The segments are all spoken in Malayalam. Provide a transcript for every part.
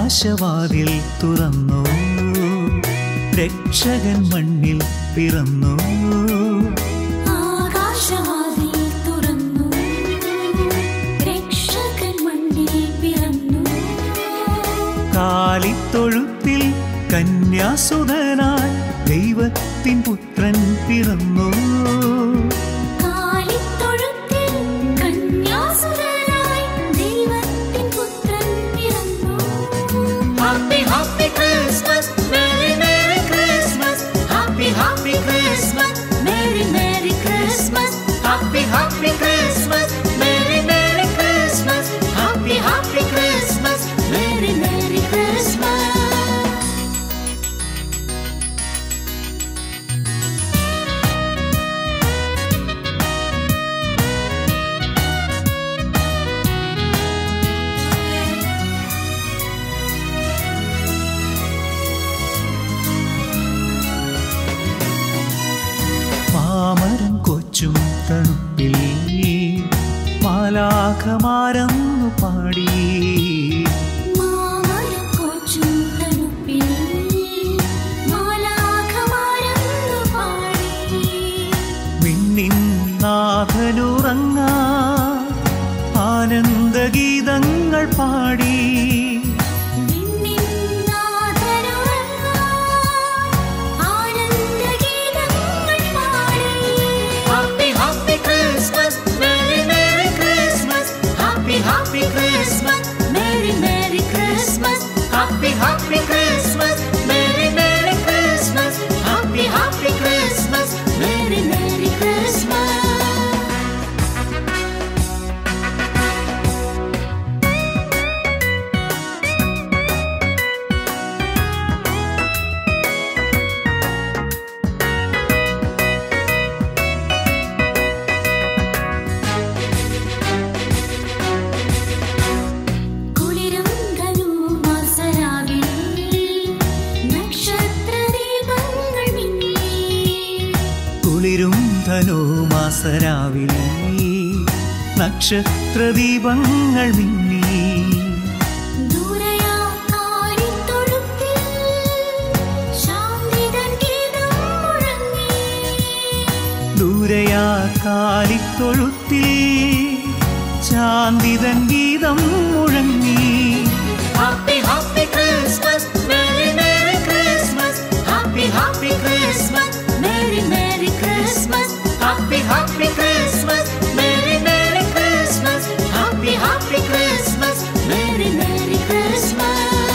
ആകാശവാതിൽ തുറന്നു രക്ഷകൻ മണ്ണിൽ പിറന്നു ആകാശവാതിൽ തുറന്നു രക്ഷകൻ മണ്ണിൽ പിറന്നു കാലിത്തൊഴുത്തിൽ കന്യാസുതനായി ദൈവത്തിൻ പുത്രൻ പിറന്നു കാലിത്തൊഴുത്തിൽ കന്യാസുതനായി ദൈവത്തിൻ പുത്രൻ പിറന്നു happy happy Christmas merry merry Christmas happy happy Christmas merry merry Christmas happy happy Christmas merry merry Christmas happy happy Christmas merry merry Christmas മാമരം കൊച്ചും തണുപ്പിൽ മാലാഖമാരെന്നു പാടി മാമരക്കൊച്ചും തണുപ്പിൽ മാലാഖമാരെന്നു പാടി വിണ്ണിൻ നാഥനുറങ്ങ ആനന്ദഗീതങ്ങൾ പാടി happy happy Christmas merry merry Christmas happy happy Christmas happy happy Christmas merry merry Christmas happy happy Christmas കുളിരും ധനുമാസരാവിൽ നക്ഷത്രദീപങ്ങൾ മിന്നി കുളിരും ധനുമാസരാവിൽ നക്ഷത്രദീപങ്ങൾ മിന്നി ദൂരയാ കാരിത്തൊഴുത്തിൽ ശാന്തിതൻ ഗീതം മുഴങ്ങി ദൂരയാ കാലിത്തൊഴുത്തിൽ ശാന്തിതൻ ഗീതം മുഴങ്ങി happy happy Christmas merry merry Christmas happy happy Christmas merry merry Christmas happy happy Christmas merry merry Christmas happy happy Christmas merry merry Christmas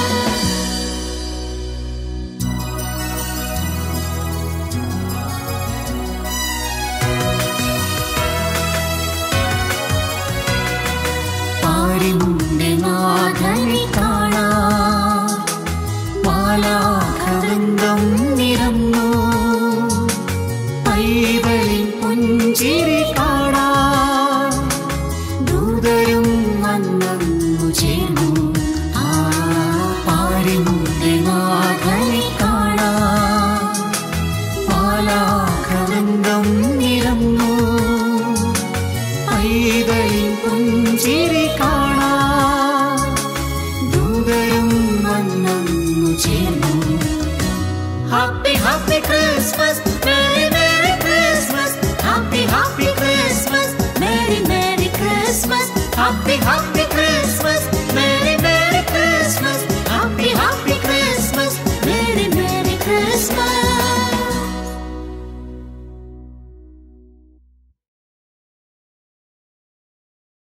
പാരിമുന്റെ നാഥനെ കാണാൻ മാലാഖവൃന്ദം നിറന്നു പൈതലിൻ പുഞ്ചിരി കാണാൻ ദൂതരും വന്നു ചേർന്നു ആ പാരിമുന്റെ നാഥനെ കാണാൻ മാലാഖവൃന്ദം നിറന്നു പൈതലിൻ പുഞ്ചിരി കാണാൻ ദൂതരും വന്നു ചേർന്നു happy happy Christmas merry merry Christmas happy happy Christmas merry merry Christmas happy happy